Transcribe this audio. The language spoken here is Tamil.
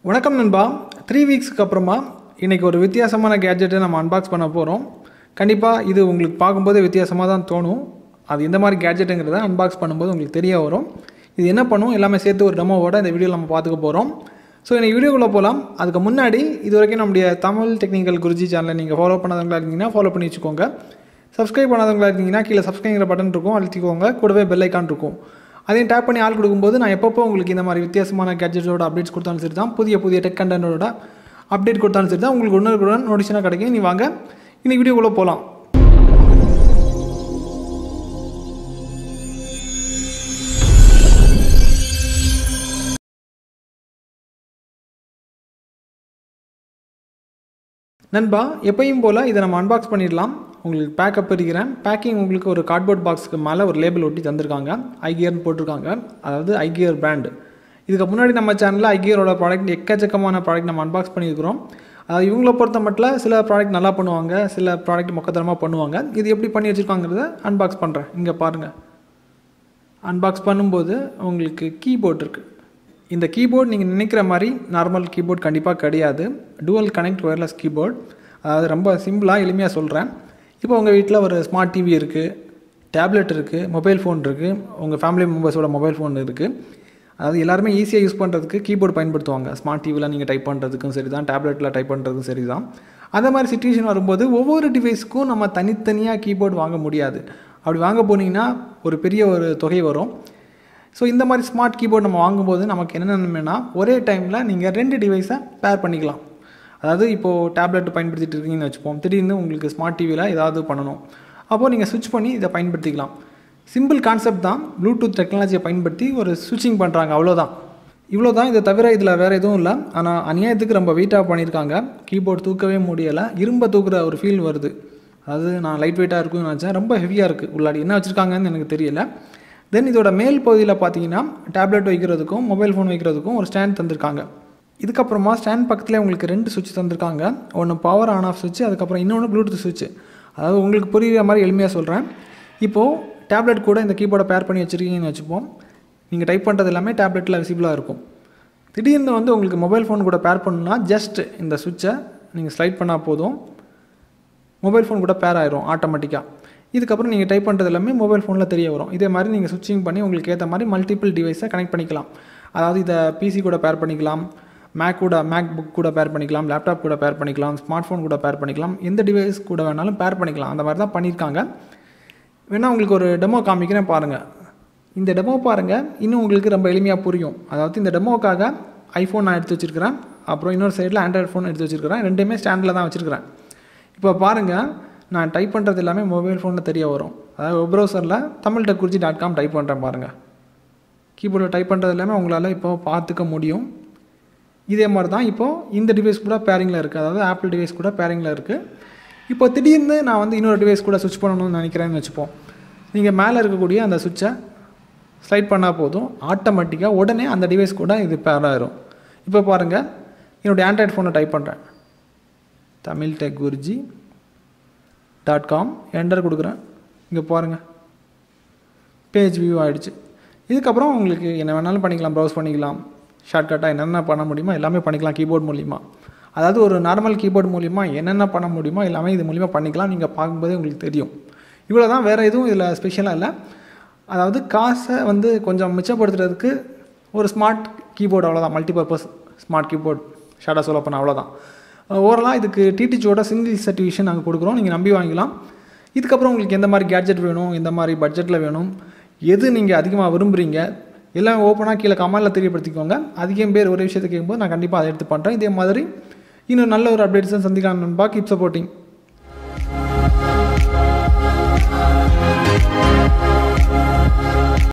வணக்கம் நண்பா த்ரீ வீக்ஸ்க்கு அப்புறமா இன்றைக்கி ஒரு வித்தியாசமான கேட்ஜெட்டை நம்ம அன்பாக்ஸ் பண்ண போகிறோம் கண்டிப்பாக இது உங்களுக்கு பார்க்கும்போது வித்தியாசமாக தான் தோணும் அது எந்த மாதிரி கேட்ஜெட்டுங்கிறத அன்பாக்ஸ் பண்ணும்போது உங்களுக்கு தெரிய வரும் இது என்ன பண்ணும் எல்லாமே சேர்த்து ஒரு டெமோவோட இந்த வீடியோவில் நம்ம பார்த்துக்க போகிறோம் ஸோ இன்னைக்கு வீடியோக்குள்ளே போகலாம் அதுக்கு முன்னாடி இது வரைக்கும் நம்முடைய தமிழ் டெக்னிக்கல் குருஜி சேனலை நீங்கள் ஃபாலோ பண்ணாதவங்களா இருந்தீங்கன்னா ஃபாலோ பண்ணி வச்சுக்கோங்க சப்ஸ்கிரைப் பண்ணாதவங்களா இருந்தீங்கன்னா கீழே சப்ஸ்கிரைங்கிற பட்டன் இருக்கும் அழுத்திக்கோங்க கூடவே பெல் ஐக்கான் இருக்கும் அதையும் டேப் பண்ணி ஆள் கொடுக்கும்போது நான் எப்பப்போ உங்களுக்கு இந்த மாதிரி வித்தியாசமான கேட்ஜெட்டோட அப்டேட்ஸ் கொடுத்தாலும் சரி தான் புதிய புதிய டெக் கண்டென்ட்டோட அப்டேட் கொடுத்தாலும் சரி தான் உங்களுக்கு ஒன்று நோட்டிஷனாக கிடைக்கும் நீ வாங்க இன்னைக்கு வீடியோக்குள்ளே போகலாம் நண்பா எப்பயும் போல் இதை நம்ம அன்பாக்ஸ் பண்ணிடலாம் உங்களுக்கு பேக்கப் இருக்கிறேன் பேக்கிங் உங்களுக்கு ஒரு கார்ட்போர்ட் பாக்ஸ்க்கு மேலே ஒரு லேபிள் ஒட்டி தந்திருக்காங்க ஐகியர்னு போட்டிருக்காங்க அதாவது ஐகியர் பிராண்டு இதுக்கு முன்னாடி நம்ம சேனலில் ஐகியரோட ப்ராடக்ட் எக்கச்சக்கமான ப்ராடக்ட் நம்ம அன்பாக்ஸ் பண்ணியிருக்கிறோம் அது இவங்கள பொறுத்த மட்டும் சில ப்ராடக்ட் நல்லா பண்ணுவாங்க சில ப்ராடக்ட் மொக்கத்தரமாக பண்ணுவாங்க இது எப்படி பண்ணி வச்சுருக்காங்கிறத அன்பாக்ஸ் பண்ணுறேன் இங்கே பாருங்கள் அன்பாக்ஸ் பண்ணும்போது உங்களுக்கு கீபோர்ட் இருக்குது இந்த கீபோர்ட் நீங்கள் நினைக்கிற மாதிரி நார்மல் கீபோர்ட் கண்டிப்பாக கிடையாது டுவல் கனெக்ட் ஒயர்லெஸ் கீபோர்ட் அதாவது ரொம்ப சிம்பிளாக எளிமையாக சொல்கிறேன் இப்போ உங்கள் வீட்டில் ஒரு ஸ்மார்ட் டிவி இருக்குது டேப்லெட் இருக்குது மொபைல் ஃபோன் இருக்குது உங்கள் ஃபேமிலி மெம்பர்ஸோட மொபைல் ஃபோன் இருக்குது அதாவது எல்லாருமே ஈஸியாக யூஸ் பண்ணுறதுக்கு கீபோர்டு பயன்படுத்துவாங்க ஸ்மார்ட் டிவியில் நீங்கள் டைப் பண்ணுறதுக்கும் சரி தான் டேப்லெட்டில் டைப் பண்ணுறதுக்கும் சரி தான் அந்த மாதிரி சுச்சுவேஷன் வரும்போது ஒவ்வொரு டிவைஸ்க்கும் நம்ம தனித்தனியாக கீபோர்டு வாங்க முடியாது அப்படி வாங்க போனீங்கன்னா ஒரு பெரிய ஒரு தொகை வரும் ஸோ இந்த மாதிரி ஸ்மார்ட் கீபோர்டு நம்ம வாங்கும்போது நமக்கு என்ன நன்மைனா ஒரே டைமில் நீங்கள் ரெண்டு டிவைஸை பேர் பண்ணிக்கலாம் அதாவது இப்போது டேப்லெட் பயன்படுத்திட்டு இருக்கீங்கன்னு வச்சுப்போம் திடீர்னு உங்களுக்கு ஸ்மார்ட் டிவியில் ஏதாவது பண்ணணும் அப்போது நீங்கள் ஸ்விட்ச் பண்ணி இதை பயன்படுத்திக்கலாம் சிம்பிள் கான்செப்ட் தான் ப்ளூடூத் டெக்னாலஜியை பயன்படுத்தி ஒரு ஸ்விட்சிங் பண்ணுறாங்க அவ்வளோதான் இவ்வளோ தான் இதை தவிர இதில் வேறு எதுவும் இல்லை ஆனால் அநியாயத்துக்கு ரொம்ப வெயிட்டாக பண்ணியிருக்காங்க கீபோர்டு தூக்கவே முடியலை இரும்ப தூக்குற ஒரு ஃபீல் வருது அதாவது நான் லைட் வெயிட்டாக இருக்கும்னு நினச்சேன் ரொம்ப ஹெவியாக இருக்குது உள்ளாடி என்ன வச்சுருக்காங்கன்னு எனக்கு தெரியல தென் இதோட மேல் பகுதியில் பார்த்தீங்கன்னா டேப்லெட் வைக்கிறதுக்கும் மொபைல் ஃபோன் வைக்கிறதுக்கும் ஒரு ஸ்டாண்ட் தந்திருக்காங்க இதுக்கப்புறமா ஸ்டாண்ட் பக்கத்தில் உங்களுக்கு ரெண்டு சுவிட்ச் தந்திருக்காங்க ஒன்று பவர் ஆன் ஆஃப் சுவிட்ச் அதுக்கப்புறம் இன்னொன்று ப்ளூடூத் சுவிட்ச் அதாவது உங்களுக்கு புரியுற மாதிரி எளிமையாக சொல்கிறேன் இப்போது டேப்லெட் கூட இந்த கீபோர்டை பேர் பண்ணி வச்சுருக்கீங்கன்னு வச்சுப்போம் நீங்கள் டைப் பண்ணுறது எல்லாமே டேப்லெட்டில் விசிபிளாக இருக்கும் திடீர்னு வந்து உங்களுக்கு மொபைல் ஃபோன் கூட பேர் பண்ணணும்னா ஜஸ்ட் இந்த சுவிட்சை நீங்கள் ஸ்லைட் பண்ணால் போதும் மொபைல் ஃபோன் கூட பேர் ஆயிரும் ஆட்டோமேட்டிக்காக இதுக்கப்புறம் நீங்கள் டைப் பண்ணுறது எல்லாமே மொபைல் ஃபோனில் தெரிய வரும் இதே மாதிரி நீங்கள் சுவிட்சிங் பண்ணி உங்களுக்கு ஏற்ற மாதிரி மல்டிபிள் டிவைஸை கனெக்ட் பண்ணிக்கலாம் அதாவது இதை பிசி கூட பேர் பண்ணிக்கலாம் மேக் கூட மேக் புக் கூட பேர் பண்ணிக்கலாம் லேப்டாப் கூட பேர் பண்ணிக்கலாம் ஸ்மார்ட் ஃபோன் கூட பேர் பண்ணிக்கலாம் எந்த டிவைஸ் கூட வேணாலும் பேர் பண்ணிக்கலாம் அந்த மாதிரி தான் பண்ணியிருக்காங்க வேணால் உங்களுக்கு ஒரு டெமோ காமிக்கிறேன் பாருங்கள் இந்த டெமோ பாருங்கள் இன்னும் உங்களுக்கு ரொம்ப எளிமையாக புரியும் அதாவது இந்த டெமோக்காக ஐஃபோன் நான் எடுத்து வச்சுருக்கிறேன் அப்புறம் இன்னொரு சைடில் ஆண்ட்ராய்ட் ஃபோன் எடுத்து வச்சுருக்கிறேன் ரெண்டுமே ஸ்டாண்டில் தான் வச்சுருக்கிறேன் இப்போ பாருங்கள் நான் டைப் பண்ணுறது எல்லாமே மொபைல் ஃபோனில் தெரிய வரும் அதாவது வெப் ப்ரௌசரில் தமிழ் டெக்குரிச்சி டாட் காம் டைப் பண்ணுறேன் பாருங்கள் கீபோர்டில் டைப் பண்ணுறது எல்லாமே உங்களால் இப்போ பார்த்துக்க முடியும் இதே மாதிரி தான் இப்போது இந்த டிவைஸ் கூட பேரிங்கில் இருக்குது அதாவது ஆப்பிள் டிவைஸ் கூட பேரிங்கில் இருக்குது இப்போ திடீர்னு நான் வந்து இன்னொரு டிவைஸ் கூட சுவிட்ச் பண்ணணும்னு நினைக்கிறேன்னு வச்சுப்போம் நீங்கள் மேலே இருக்கக்கூடிய அந்த சுவிட்சை ஸ்லைட் பண்ணால் போதும் ஆட்டோமேட்டிக்காக உடனே அந்த டிவைஸ் கூட இது பேர் ஆயிரும் இப்போ பாருங்கள் என்னுடைய ஆண்ட்ராய்ட் ஃபோனை டைப் பண்ணுறேன் Tamil tech Guruji dot com enter கொடுக்குறேன் இங்கே பாருங்கள் பேஜ் வியூ ஆகிடுச்சு இதுக்கப்புறம் உங்களுக்கு என்ன வேணாலும் பண்ணிக்கலாம் ப்ரௌஸ் பண்ணிக்கலாம் ஷார்ட்கட்டாக என்னென்ன பண்ண முடியுமோ எல்லாமே பண்ணிக்கலாம் கீபோர்ட் மூலிமா அதாவது ஒரு நார்மல் கீபோர்ட் மூலிமா என்னென்ன பண்ண முடியுமோ எல்லாமே இது மூலிமா பண்ணிக்கலாம் நீங்கள் பார்க்கும்போதே உங்களுக்கு தெரியும் இவ்வளோ தான் வேறு எதுவும் இதில் ஸ்பெஷலாக இல்லை அதாவது காசை வந்து கொஞ்சம் மிச்சப்படுத்துறதுக்கு ஒரு ஸ்மார்ட் கீபோர்டு அவ்வளோதான் மல்டிபர்பஸ் ஸ்மார்ட் கீபோர்ட் ஷார்ட்டாக சொல்ல போனால் அவ்வளோதான் ஓவரலாக இதுக்கு டிடிச்சியோட சிங்கிள் சர்டிஃபிகேஷன் நாங்கள் கொடுக்குறோம் நீங்கள் நம்பி வாங்கிக்கலாம் இதுக்கப்புறம் உங்களுக்கு எந்த மாதிரி கேட்ஜெட் வேணும் எந்த மாதிரி பட்ஜெட்டில் வேணும் எது நீங்கள் அதிகமாக விரும்புகிறீங்க எல்லாம் ஓப்பனாக கீழே கமெண்டில் தெரியப்படுத்திக்கோங்க அதிகம் பேர் ஒரு விஷயத்தை கேட்கும்போது நான் கண்டிப்பாக அதை எடுத்து பண்ணுறேன் இதே மாதிரி இன்னும் நல்ல ஒரு அப்டேட்ஸை சந்திக்கலாம் நண்பா கீப் சப்போர்ட்டிங்